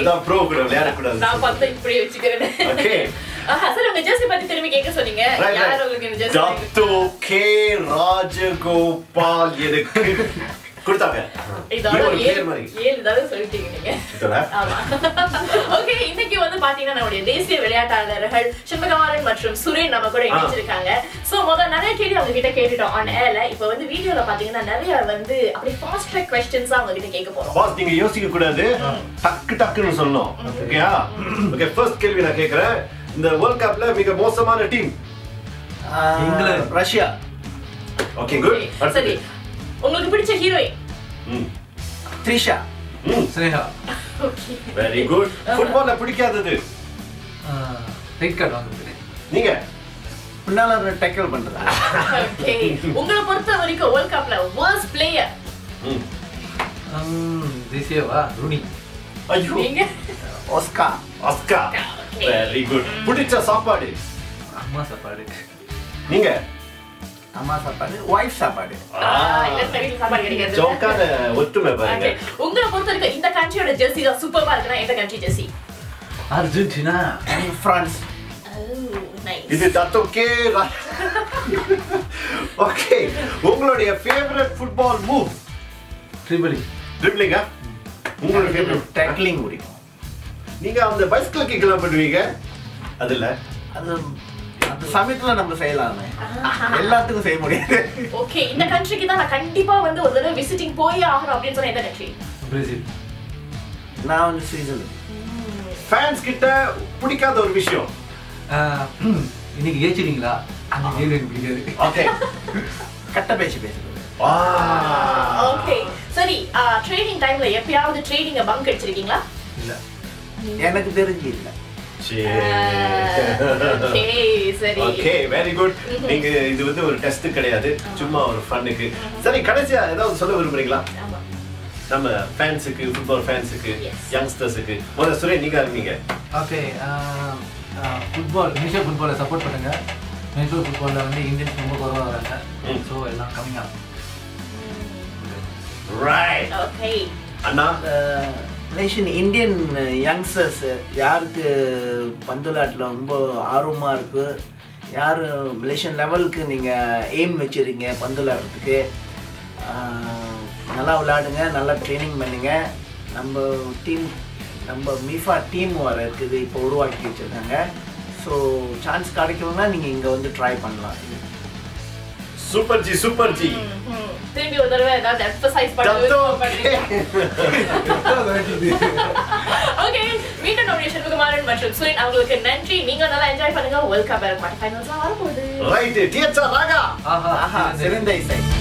இதுதான் ப்ரோ கூட விளையாடக்கூடாது நான் பார்த்து இப்படி வச்சுக்கிறேன் Okay. ஆஹா, சார் உங்க ஜெர்சி பத்தி திரும்பி கேட்க சொன்னீங்க Right, யார் right. உங்களுக்கு இந்த ஜெர்சி டத்து கே ராஜகோபால் எனக்கு கொடுத்தாங்க இதோட இது ஒரு ஏழு பேர் மாதிரி ஏழு தடவை சொல்லிட்டீங்க நீங்க இதோட? ஆமா ஓகே இன்னைக்கு வந்து பாத்தீங்கன்னா நம்முடைய தேசிய விளையாட்டாளர்கள் சிவகுமாரன் மற்றும் சுரேன் நம்ம கூட இணைஞ்சிருக்காங்க சோ முதல்ல நிறைய கேள்வி அவங்க கிட்ட கேட்டுட்டோம் ஆன் ஏர்ல இப்போ வந்து வீடியோல பாத்தீங்கன்னா நிறைய வந்து அப்படி ஃபாஸ்ட் ட்ராக் கொஸ்டின்ஸ் அவங்க கிட்ட கேட்க போறோம் பாஸ் நீங்க யோசிக்க கூடாது டக்கு டக்குன்னு சொல்லணும் ஓகேயா ஓகே ஃபர்ஸ்ட் கேள்வி நான் கேக்குறேன் இந்த வேர்ல்ட் கப்ல மிக மோசமான team England Russia okay good Okay, சரி உங்களுக்கு பிடிச்ச ஹீரோயின் ம் த்ரிஷா ம் ஸ்னேகா ஓகே வெரி குட் ஃபுட்பால்ல பிடிக்காதது ரெட் கார்டு வாங்குறது நீங்க முன்னால டேக்கிள் பண்றதா ஓகே உங்களை பொறுத்த வரைக்கும் வேர்ல்ட் கப்ல வேர்ஸ்ட் பிளேயர் ம் தேசியவா ரூனி ஐயோ நீங்க ஒஸ்கா அஸ்கா வெரி குட் பிடிச்ச சாப்பாடு அம்மா சாப்பாடு நீங்க அம்மா சாப்பாடு ஒய்ஃப் சாப்பாடு ஆஹ், இல்ல, சரி, சாப்பாடு கிடைக்காது. ஜோக்கான ஒத்துமை பாருங்க Okay. உங்களை பொறுத்த வரைக்கும் இந்த கண்ட்ரியோட ஜெர்சி தான் சூப்பரா இருக்குன்னா எந்த கண்ட்ரி ஜெர்சி அர்ஜென்டினா பிரான்ஸ் இது தத்தோ கே ஓகே உங்களுடைய ஃபேவரட் ஃபுட்பால் மூவ் ட்ரிபிளி ட்ரிப்ளிங்கா உங்களோட ஃபேவரட் டேக்லிங் பிடிக்கும் நீங்க அந்த பைஸ்கிள் கிக்லாம் பண்ணுவீங்க அதுல அது அந்த சமயத்துல நம்ம செய்யலாமே எல்லாத்துக்கும் செய்ய முடியாது ஓகே இந்த கண்ட்ரிக்கு தான் நான் கண்டிப்பா வந்து ஒரு தடவை விசிட்டிங் போயே ஆகணும் அப்படின்னு சொன்ன எந்த கண்ட்ரி பிரேசில் நான் வந்து சுவிட்சர்லாந்து ஃபேன்ஸ் கிட்ட பிடிக்காத ஒரு விஷயம் ஆஹ், இன்னைக்கு ஏச்சிட்டீங்களா அந்த கேள்வி எனக்கு பிடிக்காது ஓகே கட்ட பேச்சு பேசுறது ஓகே சரி ட்ரைனிங் டைம்ல எப்பயாவது ட்ரைனிங்க பங்க் அடிச்சிருக்கீங்களா இல்ல எனக்கு தெரிஞ்சு இல்ல ஓகே சரி ஓகே வெரி குட் நீங்க இது வந்து ஒரு டெஸ்ட் கிடையாது சும்மா ஒரு ஃபன்னுக்கு சரி கடைசியா ஏதாவது சொல்ல விரும்புறீங்களா ஆமா நம்ம ஃபேன்ஸுக்கு ஃபுட்பால் ஃபேன்ஸுக்கு Yes. யங்ஸ்டர்ஸுக்கு முதல்ல சுரே நீங்க ஆரம்பிங்க ஓகே ஃபுட்பால் இனிஷியல் ஃபுட்பாலை சப்போர்ட் பண்ணுங்க மென்சூர் ஃபுட்பாலில் வந்து இந்தியன்ஸ் ரொம்ப குறவாக வராங்க ம். ஸோ எல்லாம் கம்மிங் ஆகும் ரைட் ஓகே அண்ணா மலேசியன் இந்தியன் யங்ஸ்டர்ஸ் யாருக்கு பந்துலாட்டில் ரொம்ப ஆர்வமாக இருக்கு யார் மலேசியன் லெவலுக்கு நீங்கள் எய்ம் வச்சுருக்கீங்க பந்துலாடுறதுக்கு நல்லா விளையாடுங்க நல்லா ட்ரைனிங் பண்ணுங்க நம்ம டீம் நம்ம மிஃபா டீம் வர இருக்குது இப்போ உருவாக்கி வச்சுருக்காங்க ஸோ சான்ஸ் கிடைக்கணும்னா நீங்கள் இங்கே வந்து ட்ரை பண்ணலாம் சூப்பர் ஜி சூப்பர் ஜி திரும்பி ஒரு தடவை ஏதாவது எம்பசைஸ் தத்தோ பண்ணுங்க ஓகே மீண்டும் நம்முடைய செல்வகுமாரன் மற்றும் சுரேன் அவங்களுக்கு நன்றி நீங்க நல்லா என்ஜாய் பண்ணுங்க வேர்ல்ட் கப் குவார்டர் ஃபைனல்ஸ் வரப்போகுது ரைட் டிஎச்ஆர் ராகா ஆஹா ஆஹா சிறந்த இசை